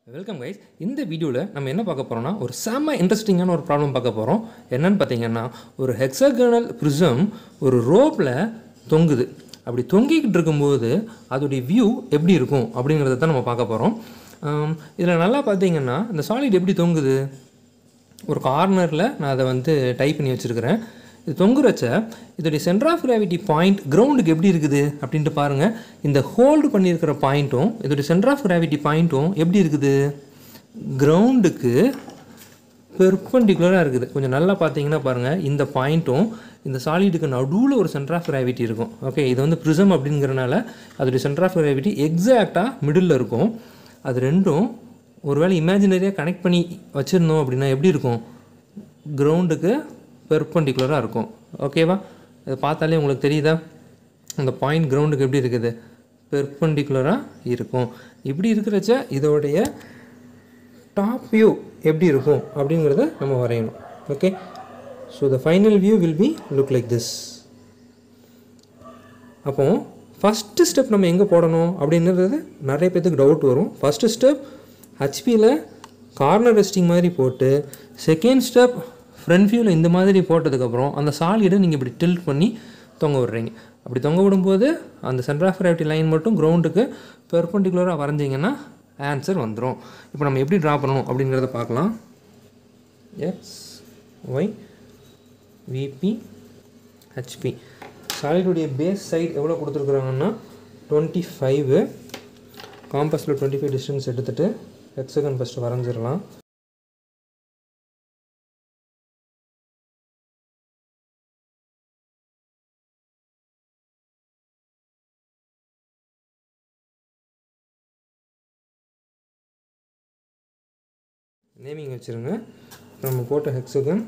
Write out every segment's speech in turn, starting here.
Welcome guys இந்த வீடியோவில் நம்ம என்ன பார்க்க போகிறோம்னா ஒரு செம்ம இன்ட்ரெஸ்டிங்கான ஒரு ப்ராப்ளம் பார்க்க போகிறோம் என்னன்னு பார்த்தீங்கன்னா ஒரு ஹெக்ஸாகனல் ப்ரிசம் ஒரு ரோப்பில் தொங்குது அப்படி தொங்கிக்கிட்டு இருக்கும்போது அதோடைய வியூ எப்படி இருக்கும் அப்படிங்கிறத தான் நம்ம பார்க்க போகிறோம் இதில் நல்லா பார்த்தீங்கன்னா இந்த சாலிட் எப்படி தொங்குது ஒரு கார்னரில் நான் அதை வந்து டைப் பண்ணி வச்சுருக்கிறேன் இது தொங்குறச்ச இதோடைய சென்டர் ஆஃப் கிராவிட்டி பாயிண்ட் கிரவுண்டுக்கு எப்படி இருக்குது அப்படின்ட்டு பாருங்கள் இந்த ஹோல்டு பண்ணியிருக்கிற பாயிண்ட்டும் இதோடைய சென்டர் ஆஃப் கிராவிட்டி பாயிண்ட்டும் எப்படி இருக்குது கிரவுண்டுக்கு பெர்பண்டிகுலராக இருக்குது கொஞ்சம் நல்லா பார்த்தீங்கன்னா பாருங்கள் இந்த பாயிண்ட்டும் இந்த சாலிடுக்கு நடுவில் ஒரு சென்டர் ஆஃப் கிராவிட்டி இருக்கும் ஓகே இது வந்து ப்ரிசம் அப்படிங்கிறனால அதோடைய சென்டர் ஆஃப் கிராவிட்டி எக்ஸாக்டாக மிடில் இருக்கும் அது ரெண்டும் ஒருவேளை இமேஜினரியாக கனெக்ட் பண்ணி வச்சுருந்தோம் அப்படின்னா எப்படி இருக்கும் கிரவுண்டுக்கு பெர்பண்டிகுலராக இருக்கும் ஓகேவா இதை பார்த்தாலே உங்களுக்கு தெரியுதா அந்த பாயிண்ட் கிரவுண்டுக்கு எப்படி இருக்குது பெர்பண்டிகுலராக இருக்கும் இப்படி இருக்கிறச்ச இதோடைய டாப் வியூ எப்படி இருக்கும் அப்படிங்கிறத நம்ம வரையணும் okay so the final view will be look like this அப்போ ஃபஸ்ட்டு ஸ்டெப் நம்ம எங்கே போடணும் அப்படின்றது நிறைய பேர்த்துக்கு டவுட் வரும் ஃபஸ்ட்டு ஸ்டெப் ஹச்பியில் கார்னர் ரெஸ்டிங் மாதிரி போட்டு செகண்ட் ஸ்டெப் ஃப்ரண்ட் வியூவில் இந்த மாதிரி போட்டதுக்கப்புறம் அந்த சாலிடை நீங்கள் இப்படி டில்ட் பண்ணி தொங்க விடுறீங்க அப்படி தொங்க விடும்போது அந்த சென்டர் ஆஃப் கிராவிட்டி லைன் மட்டும் கிரவுண்டுக்கு பெர்பண்டிகுலராக வரைஞ்சிங்கன்னா ஆன்சர் வந்துடும் இப்போ நம்ம எப்படி ட்ரா பண்ணணும் அப்படிங்கிறத பார்க்கலாம் எக்ஸ் ஒய் விபி ஹெச்பி சாலிடுடைய பேஸ் சைடு எவ்வளோ கொடுத்துருக்குறாங்கன்னா டுவெண்ட்டி ஃபைவு காம்பஸில் டுவெண்ட்டி ஃபைவ் டிஸ்டன்ஸ் எடுத்துகிட்டு ஹெக்ஸகன் ஃபஸ்ட்டு வரைஞ்சிடலாம் நேமிங் வச்சுருங்க நம்ம போட்ட ஹெக்ஸகன்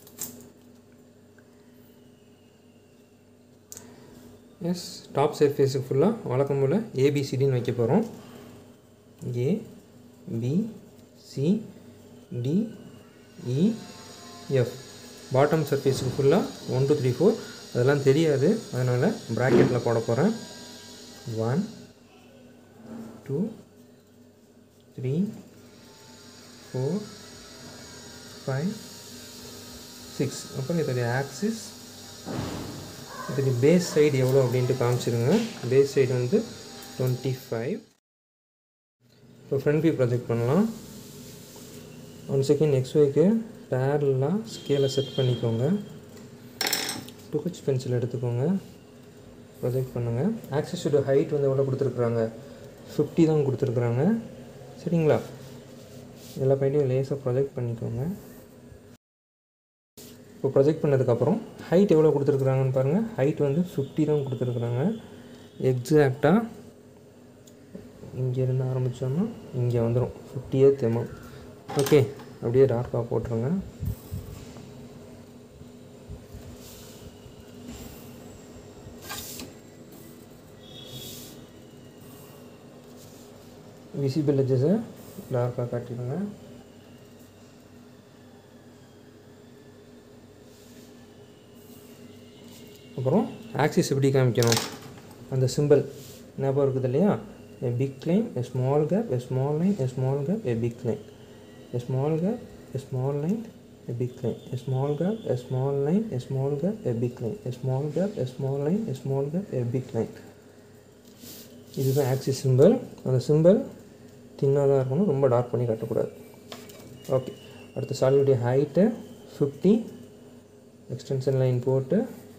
எஸ் டாப் சர்ஃபேஸுக்கு ஃபுல்லாக வழக்கம் போல் ஏபிசிடின்னு வைக்க போகிறோம் A B C D E F bottom சர்ஃபேஸுக்கு ஃபுல்லாக ஒன் டூ த்ரீ ஃபோர் அதெல்லாம் தெரியாது அதனால் ப்ராக்கெட்டில் போட போகிறேன் one two three four five six அப்புறம் இதோடைய ஆக்சிஸ் இதுக்கு பேஸ் சைடு எவ்வளோ அப்படின்ட்டு காமிச்சிருங்க பேஸ் சைடு வந்து டுவெண்ட்டி ஃபைவ் இப்போ ஃப்ரண்ட் வியூ ப்ரொஜெக்ட் பண்ணலாம் ஒன் செகண்ட் நெக்ஸ்ட் ஒய்க்கு பேரலாக ஸ்கேலை செட் பண்ணிக்கோங்க டூ ஹெச் பென்சில் எடுத்துக்கோங்க ப்ரொஜெக்ட் பண்ணுங்கள் ஆக்சிஸோட ஹைட் வந்து எவ்வளோ கொடுத்துருக்குறாங்க ஃபிஃப்டி தான் கொடுத்துருக்குறாங்க சரிங்களா எல்லா பாயிண்ட்டையும் லேஸாக ப்ரொஜெக்ட் பண்ணிக்கோங்க இப்போ ப்ரொஜெக்ட் பண்ணதுக்கப்புறம் ஹைட் எவ்வளோ கொடுத்துருக்குறாங்கன்னு பாருங்கள் ஹைட் வந்து ஃபிஃப்டி தான் கொடுத்துருக்குறாங்க எக்ஸாக்டாக இங்கேருந்து ஆரம்பித்தோம்னா இங்கே வந்துடும் ஃபிஃப்டியே தெமம் ஓகே அப்படியே டார்க்காக போட்டுருங்க விசிபிள் எட்ஜஸை டார்க்காக காட்டிடுங்க அப்புறம் ஆக்சிஸ் எப்படி காமிக்கணும் அந்த சிம்பிள் ஞாபகம் இருக்குது இல்லையா a big line a small gap a small line a small gap a big line a small gap a small line a big line a small gap a small line a small gap a big line a small gap a small line a small gap a big line இதுதான் axis simple அந்த simple தின்னாக தான் இருக்கணும் ரொம்ப dark பண்ணி காட்டக்கூடாது okay அடுத்த சாலியுடைய ஹைட்டு ஃபிஃப்டி எக்ஸ்டென்ஷன் லைன் போட்டு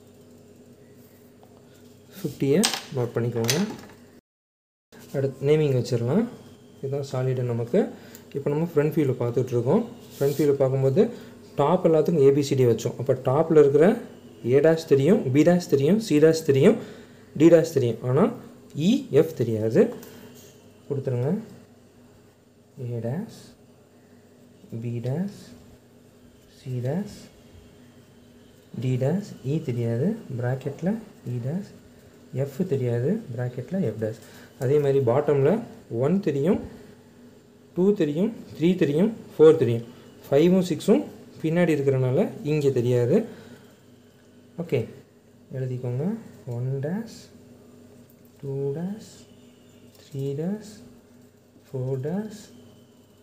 ஃபிஃப்டியை நோட் பண்ணிக்கோங்க அடுத்து நேமிங் வச்சிடலாம் இதுதான் சாலிடு நமக்கு இப்போ நம்ம ஃப்ரண்ட் வியூவில் பார்த்துட்ருக்கோம் ஃப்ரண்ட் வியூவில் பார்க்கும்போது டாப் எல்லாத்துக்கும் ஏபிசிடி வச்சோம் அப்போ டாப்பில் இருக்கிற ஏ டேஷ் தெரியும் பி டேஷ் தெரியும் சி டேஷ் தெரியும் டி டேஷ் தெரியும் ஆனால் இ எஃப் தெரியாது கொடுத்துருங்க A dash B dash C dash D dash E தெரியாது ப்ராக்கெட்டில் இ டேஷ் எஃப் தெரியாது ப்ராக்கெட்டில் எஃப் டேஷ் அதே மாதிரி பாட்டமில் ஒன் தெரியும் டூ தெரியும் த்ரீ தெரியும் ஃபோர் தெரியும் ஃபைவும் சிக்ஸும் பின்னாடி இருக்கிறனால இங்கே தெரியாது ஓகே எழுதிக்கோங்க one dash two dash three dash four dash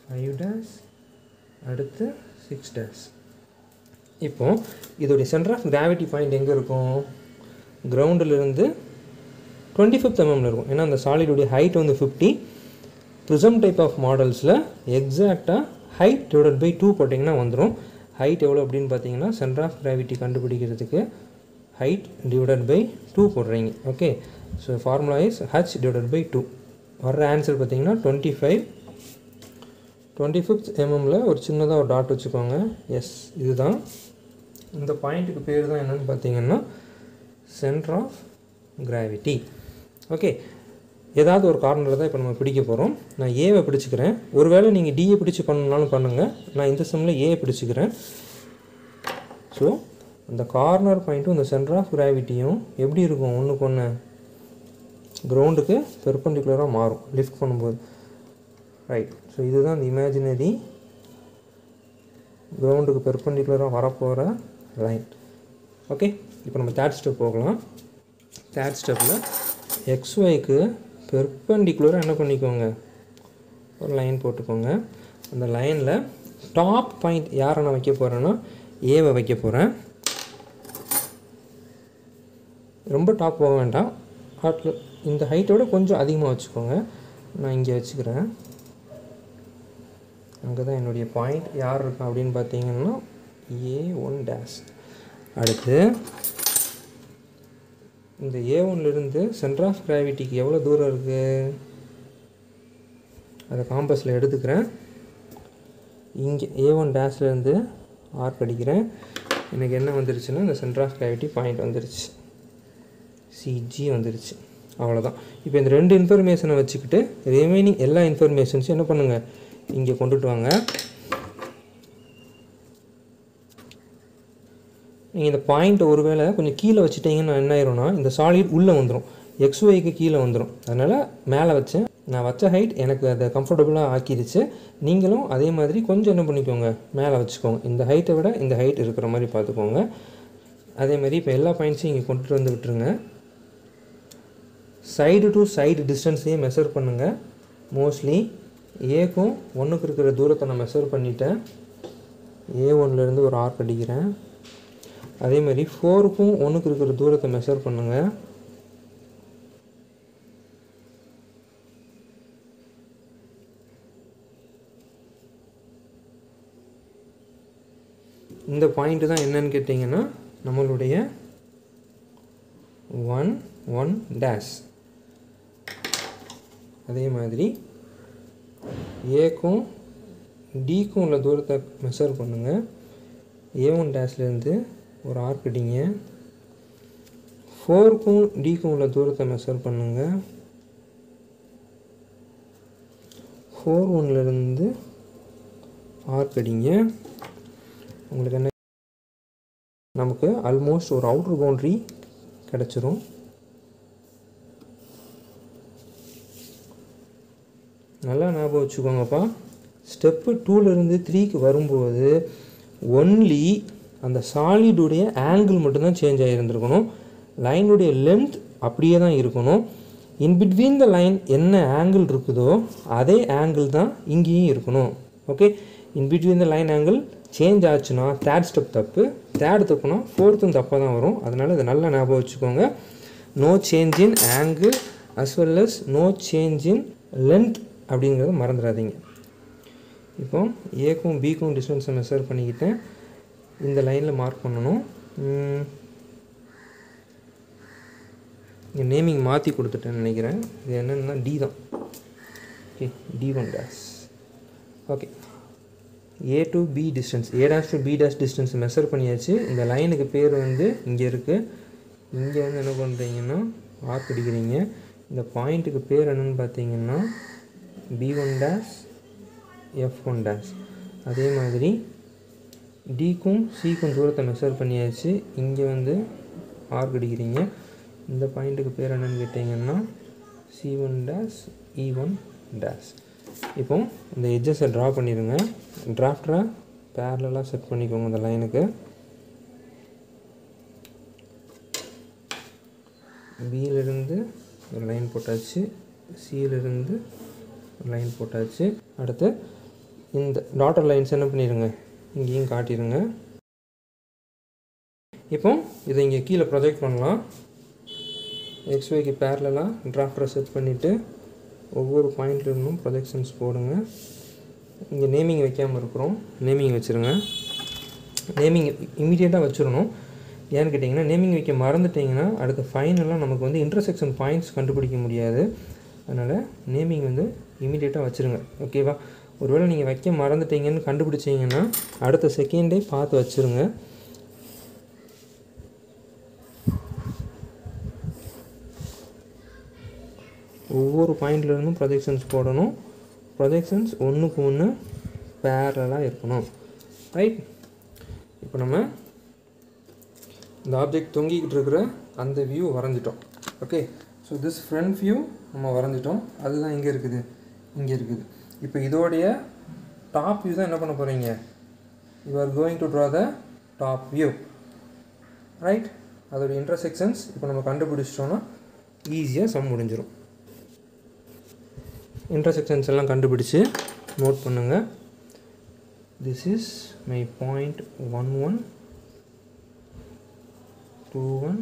five dash அடுத்து சிக்ஸ் டேஷ் இப்போ இதோடைய சென்டர் ஆஃப் கிராவிட்டி பாயிண்ட் எங்கே இருக்கும் கிரவுண்டிலிருந்து டுவெண்ட்டி ஃபிஃப்த் எம்எம்ல இருக்கும் ஏன்னா அந்த சாலிடுடைய ஹைட் வந்து ஃபிஃப்டி ப்ரிசம் டைப் ஆஃப் மாடல்ஸில் எக்ஸாக்டாக ஹைட் டிவைடட் பை டூ போட்டிங்கன்னா வந்துடும் ஹைட் எவ்வளோ அப்படின்னு பார்த்தீங்கன்னா சென்டர் ஆஃப் கிராவிட்டி கண்டுபிடிக்கிறதுக்கு ஹைட் டிவைடட் பை டூ போடுறீங்க okay so formula is H divided by two வர்ற ஆன்சர் பார்த்தீங்கன்னா டுவெண்ட்டி ஃபைவ் டுவெண்ட்டி ஃபிஃப்த் எம்எம்மில் ஒரு சின்னதாக ஒரு டாட் வச்சுக்கோங்க எஸ் இதுதான் இந்த பாயிண்ட்டுக்கு பேர் தான் என்னென்னு பார்த்தீங்கன்னா சென்டர் ஆஃப் கிராவிட்டி ஓகே ஏதாவது ஒரு கார்னரில் தான் இப்போ நம்ம பிடிக்க போகிறோம் நான் ஏவை பிடிச்சிக்கிறேன் ஒருவேளை நீங்கள் டியை பிடிச்சி பண்ணணும்னாலும் பண்ணுங்கள் நான் இந்த செம்மில் ஏ பிடிச்சிக்கிறேன் ஸோ அந்த கார்னர் பாயிண்ட்டும் இந்த சென்டர் ஆஃப் கிராவிட்டியும் எப்படி இருக்கும் ஒன்றுக்கு ஒன்று கிரவுண்டுக்கு பெர்பண்டிகுலராக மாறும் லிஃப்ட் பண்ணும்போது ரைட் ஸோ இதுதான் இந்த இமேஜினரி கிரவுண்டுக்கு பெர்பண்டிகுலராக வரப்போகிற லைன் ஓகே இப்போ நம்ம தேர்ட் ஸ்டெப் போகலாம் தேர்ட் ஸ்டெப்பில் எக்ஸ்ஒய்க்கு பெர்பண்டிகுலராக என்ன பண்ணிக்கோங்க ஒரு லைன் போட்டுக்கோங்க அந்த லைனில் டாப் பாயிண்ட் யாரை நான் வைக்க போகிறேன்னா ஏவை வைக்க போகிறேன் ரொம்ப டாப் போக வேண்டாம் ஹாட்டில் இந்த ஹைட்டோட கொஞ்சம் அதிகமாக வச்சுக்கோங்க நான் இங்கே வச்சுக்கிறேன் அங்கே தான் என்னுடைய பாயிண்ட் யார் இருக்கா அப்படின்னு பார்த்தீங்கன்னா ஏ ஒன் டேஷ் அடுத்து இந்த ஏ ஒன்லேருந்து சென்டர் ஆஃப் கிராவிட்டிக்கு எவ்வளோ தூரம் இருக்குது அதை காம்பஸில் எடுத்துக்கிறேன் இங்கே ஏ ஒன் டேஷ்லேருந்து ஆர்க் அடிக்கிறேன் எனக்கு என்ன வந்துருச்சுன்னா இந்த சென்டர் ஆஃப் கிராவிட்டி பாயிண்ட் வந்துருச்சு சிஜி வந்துருச்சு அவ்வளோதான் இப்போ இந்த ரெண்டு இன்ஃபர்மேஷனை வச்சுக்கிட்டு ரிமைனிங் எல்லா இன்ஃபர்மேஷன்ஸும் என்ன பண்ணுங்கள் இங்கே கொண்டுட்டு வாங்க நீங்கள் இந்த பாயிண்ட் ஒருவேளை கொஞ்சம் கீழே வச்சுட்டீங்கன்னா என்ன ஆயிரும்னா இந்த சாலிட் உள்ளே வந்துடும் எக்ஸ்ஒய்க்கு கீழே வந்துடும் அதனால் மேலே வச்சேன் நான் வச்ச ஹைட் எனக்கு அதை கம்ஃபர்டபுளாக ஆக்கிடுச்சு நீங்களும் அதே மாதிரி கொஞ்சம் என்ன பண்ணிக்கோங்க மேலே வச்சுக்கோங்க இந்த ஹைட்டை விட இந்த ஹைட் இருக்கிற மாதிரி பார்த்துக்கோங்க அதே மாதிரி இப்போ எல்லா பாயிண்ட்ஸையும் இங்கே கொண்டுட்டு வந்து விட்டுருங்க சைடு டு சைடு டிஸ்டன்ஸையும் மெஷர் பண்ணுங்கள் மோஸ்ட்லி ஏக்கும் ஒன்றுக்கு இருக்கிற தூரத்தை நான் மெஷர் பண்ணிட்டேன் ஏ ஒன்லேருந்து ஒரு ஆர்க் அடிக்கிறேன் அதே மாதிரி ஃபோருக்கும் ஒன்றுக்கு இருக்கிற தூரத்தை மெஷர் பண்ணுங்கள் இந்த பாயிண்ட் தான் என்னன்னு கேட்டிங்கன்னா நம்மளுடைய ஒன் ஒன் டேஷ் அதே மாதிரி ஏக்கும் டிக்கும் உள்ள தூரத்தை மெஷர் பண்ணுங்கள் ஏ ஒன் டேஷ்லேருந்து ஒரு ஆர்க் அடிங்க ஃபோருக்கும் டிக்கும் உள்ள தூரத்தை மெஷர் பண்ணுங்கள் ஃபோர் ஒன்லேருந்து ஆர்க் அடிங்க உங்களுக்கு என்ன நமக்கு ஆல்மோஸ்ட் ஒரு அவுட்ரு பவுண்ட்ரி கிடச்சிரும் நல்லா ஞாபகம் வச்சுக்கோங்கப்பா ஸ்டெப்பு டூலேருந்து த்ரீக்கு வரும்போது ஒன்லி அந்த சாலிடுடைய ஆங்கிள் மட்டும்தான் சேஞ்ச் ஆகியிருந்திருக்கணும் லைனுடைய லென்த் அப்படியே தான் இருக்கணும் இன் பிட்வீன் த லைன் என்ன ஆங்கிள் இருக்குதோ அதே ஆங்கிள் தான் இங்கேயும் இருக்கணும் okay in between the line angle change ஆச்சுன்னா தேர்ட் ஸ்டெப் தப்பு தேர்ட் தப்புனா ஃபோர்த்தும் தப்பாக தான் வரும் அதனால் இதை நல்லா ஞாபகம் வச்சுக்கோங்க no change in angle as well as no change in length அப்படிங்கிறத மறந்துடாதீங்க இப்போ ஏக்கும் பிக்கும் டிஸ்டன்ஸை மெஷர் பண்ணிக்கிட்டேன் இந்த லைனில் மார்க் பண்ணணும் இங்கே நேமிங் மாற்றி கொடுத்துட்டேன்னு நினைக்கிறேன் இது என்னென்னா டி தான் okay D one dash okay A to B distance A dash to B dash distance measure பண்ணியாச்சு இந்த லைனுக்கு பேர் வந்து இங்கே இருக்குது இங்கே வந்து என்ன பண்ணுறீங்கன்னா ஆர்க் அடிக்கிறீங்க இந்த பாயிண்ட்டுக்கு பேர் என்னென்னு பார்த்தீங்கன்னா B one dash F one dash அதே மாதிரி டிக்கும் சிக்கும் தூரத்தை மெஷர் பண்ணியாச்சு இங்கே வந்து ஆர்க் அடிக்கிறீங்க இந்த பாயிண்ட்டுக்கு பேர் என்னென்னு கேட்டிங்கன்னா C one dash E one dash இப்போ இந்த எட்ஜஸை ட்ரா பண்ணிடுங்க டிராஃப்டரை பேரலாக செட் பண்ணிக்கோங்க இந்த லைனுக்கு பியிலிருந்து ஒரு லைன் போட்டாச்சு சியிலிருந்து ஒரு லைன் போட்டாச்சு அடுத்து இந்த டாட்டர் லைன்ஸ் என்ன பண்ணிடுங்க இங்கேயும் காட்டிடுங்க இப்போ இதை இங்கே கீழே ப்ரொஜெக்ட் பண்ணலாம் எக்ஸ்ஒய்க்கு பேரலாக டிராஃப்டரை செட் பண்ணிவிட்டு ஒவ்வொரு பாயிண்ட்ல இருந்தும் ப்ரொஜெக்ஷன்ஸ் போடுங்க இங்கே நேமிங் வைக்காமல் இருக்கிறோம் நேமிங் வச்சுருங்க நேமிங் இமீடியட்டாக வச்சிடணும் ஏன்னு கேட்டிங்கன்னா நேமிங் வைக்க மறந்துட்டிங்கன்னா அடுத்த ஃபைனலாக நமக்கு வந்து இன்டர்செக்ஷன் பாயிண்ட்ஸ் கண்டுபிடிக்க முடியாது அதனால் நேமிங் வந்து இமீடியட்டாக வச்சுருங்க ஓகேவா ஒருவேளை நீங்கள் வைக்க மறந்துட்டீங்கன்னு கண்டுபிடிச்சிங்கன்னா அடுத்த செகண்டே பார்த்து வச்சுருங்க ஒவ்வொரு பாயிண்ட்லேருந்தும் ப்ரொஜெக்ஷன்ஸ் போடணும் ப்ரொஜெக்ஷன்ஸ் ஒன்றுக்கு ஒன்று பேரலாக இருக்கணும் ரைட் இப்போ நம்ம இந்த ஆப்ஜெக்ட் தொங்கிக்கிட்டு இருக்கிற அந்த வியூ வரைஞ்சிட்டோம் okay so this front view நம்ம வரைஞ்சிட்டோம் அதுதான் இங்கே இருக்குது இங்கே இருக்குது இப்போ இதோடைய டாப் வியூ தான் என்ன பண்ண போகிறீங்க you are going to draw the top view right அதோட இன்டர்செக்ஷன்ஸ் இப்போ நம்ம கண்டுபிடிச்சிட்டோன்னா ஈஸியாக சம் முடிஞ்சிடும் இன்டர்செக்ஷன்ஸ் எல்லாம் கண்டுபிடிச்சு நோட் பண்ணுங்கள் this is my point one one two one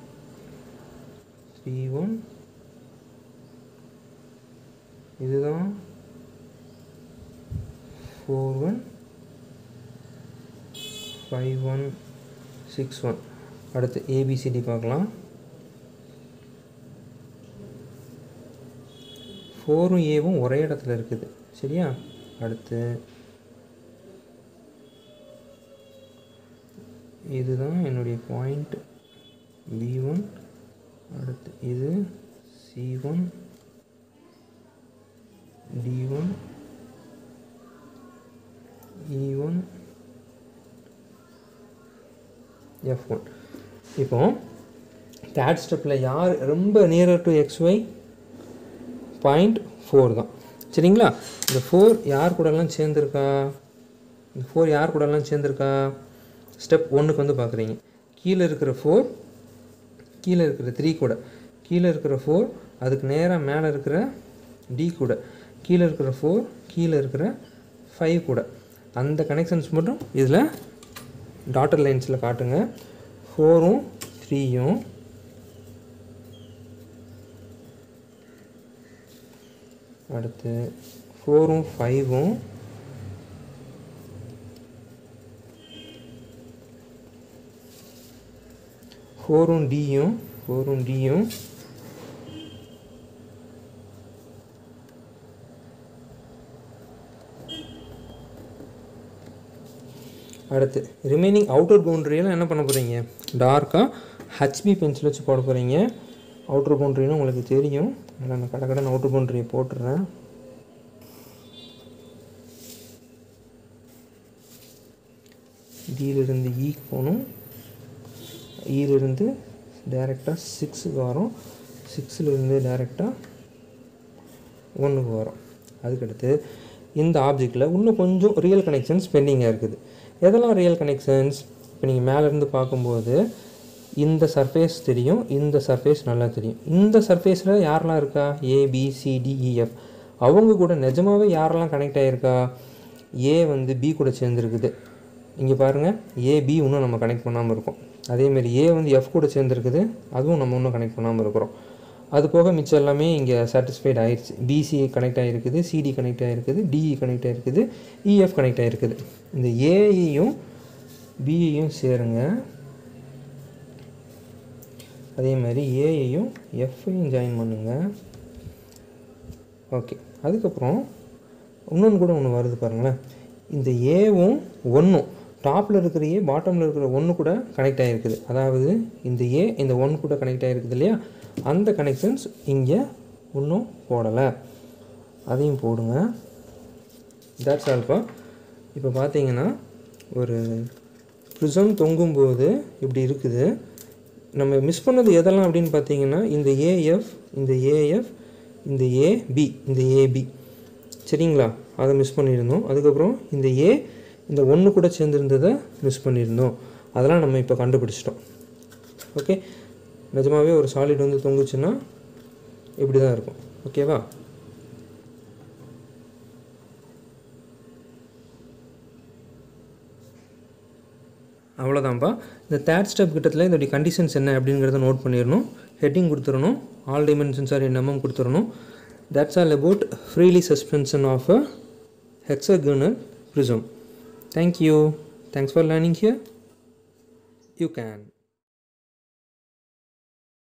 three one இதுதான் four one five one six one அடுத்து ஏபிசிடி பார்க்கலாம் ஃபோரும் ஏவும் ஒரே இடத்துல இருக்குது சரியா அடுத்து இதுதான் என்னுடைய பாயிண்ட் பி ஒன் அடுத்து இது C one D one E one F one இப்போ தேர்ட் ஸ்டெப்பில் யார் ரொம்ப nearer to X Y point four தான் சரிங்களா இந்த ஃபோர் யார் கூடலாம் சேர்ந்துருக்கா இந்த ஃபோர் யார் கூடலாம் சேர்ந்துருக்கா ஸ்டெப் ஒன்றுக்கு வந்து பார்க்குறீங்க கீழே இருக்கிற ஃபோர் கீழே இருக்கிற த்ரீ கூட கீழே இருக்கிற ஃபோர் அதுக்கு நேராக மேலே இருக்கிற டி கூட கீழே இருக்கிற ஃபோர் கீழே இருக்கிற ஃபைவ் கூட அந்த கனெக்ஷன்ஸ் மட்டும் இதில் டாட்டர் லைன்ஸில் காட்டுங்க ஃபோரும் த்ரீயும் அடுத்து ஃபோரும் ஃபைவும் ஃபோரும் டியும் ஃபோரும் டியும் அடுத்து ரிமைனிங் அவுட்டர் பவுண்ட்ரியெல்லாம் என்ன பண்ண போகிறீங்க டார்க்காக ஹச்பி பென்சில் வச்சு போட போகிறீங்க அவுட்டர் பவுண்ட்ரின்னு உங்களுக்கு தெரியும் அதில் நான் கடை கடன் அவுட்டர் பவுண்ட்ரியை போட்டுடுறேன் டியிலிருந்து ஈக்கு போகணும் ஈலிருந்து டைரெக்டாக சிக்ஸுக்கு வரும் சிக்ஸிலிருந்து டைரெக்டாக ஒன்றுக்கு வரும் அதுக்கடுத்து இந்த ஆப்ஜெக்டில் இன்னும் கொஞ்சம் ரியல் கனெக்ஷன்ஸ் பெண்டிங்காக இருக்குது எதெல்லாம் ரியல் கனெக்ஷன்ஸ் இப்போ நீங்கள் மேலேருந்து பார்க்கும்போது இந்த சர்ஃபேஸ் தெரியும் இந்த சர்ஃபேஸ் நல்லா தெரியும் இந்த சர்ஃபேஸில் யாரெல்லாம் இருக்கா ஏபிசிடிஇஎஃப் அவங்க கூட நிஜமாகவே யாரெல்லாம் கனெக்ட் ஆகிருக்கா ஏ வந்து பி கூட சேர்ந்துருக்குது இங்கே பாருங்கள் ஏபி இன்னும் நம்ம கனெக்ட் பண்ணாமல் இருக்கோம் அதேமாரி ஏ வந்து எஃப் கூட சேர்ந்துருக்குது அதுவும் நம்ம இன்னும் கனெக்ட் பண்ணாமல் இருக்கிறோம் அது போக மிச்சம் எல்லாமே இங்கே சாட்டிஸ்ஃபைட் ஆயிடுச்சு பிசி கனெக்ட் ஆகிருக்குது சிடி கனெக்ட் ஆகிருக்குது டிஇ கனெக்ட் ஆகிருக்குது இஎஃப் கனெக்ட் ஆகிருக்குது இந்த ஏயையும் பியையும் சேருங்க அதே மாதிரி ஏயையும் எஃப்ஐயும் ஜாயின் பண்ணுங்க ஓகே அதுக்கப்புறம் இன்னொன்று கூட ஒன்று வருது பாருங்களேன் இந்த ஏவும் ஒன்றும் டாப்பில் இருக்கிற ஏ பாட்டமில் இருக்கிற ஒன்று கூட கனெக்ட் ஆகிருக்குது அதாவது இந்த ஏ இந்த ஒன் கூட கனெக்ட் ஆகிருக்குது இல்லையா அந்த கனெக்ஷன்ஸ் இங்கே இன்னும் போடலை அதையும் போடுங்க தட்ஸ் ஆல்ஃபா இப்போ பார்த்தீங்கன்னா ஒரு ப்ரிசம் தொங்கும்போது இப்படி இருக்குது நம்ம மிஸ் பண்ணது எதெல்லாம் அப்படின்னு பார்த்தீங்கன்னா இந்த ஏஎஃப் இந்த ஏஎஃப் இந்த ஏபி இந்த ஏபி சரிங்களா அதை மிஸ் பண்ணியிருந்தோம் அதுக்கப்புறம் இந்த ஏ இந்த ஒன்று கூட சேர்ந்துருந்ததை மிஸ் பண்ணியிருந்தோம் அதெல்லாம் நம்ம இப்போ கண்டுபிடிச்சிட்டோம் ஓகே நிஜமாகவே ஒரு சாலிட் வந்து தொங்குச்சுன்னா இப்படி தான் இருக்கும் ஓகேவா அவ்வளோதான்ப்பா இந்த தேர்ட் ஸ்டெப் கிட்டத்தில் இதோடைய கண்டிஷன்ஸ் என்ன அப்படிங்கிறத நோட் பண்ணிடணும் ஹெட்டிங் கொடுத்துடணும் ஆல் டைமென்ஷன்ஸ் ஆர் என்னமும் கொடுத்துடணும் that's all about freely suspension of a hexagonal prism. Thank you. Thanks for learning here. You can.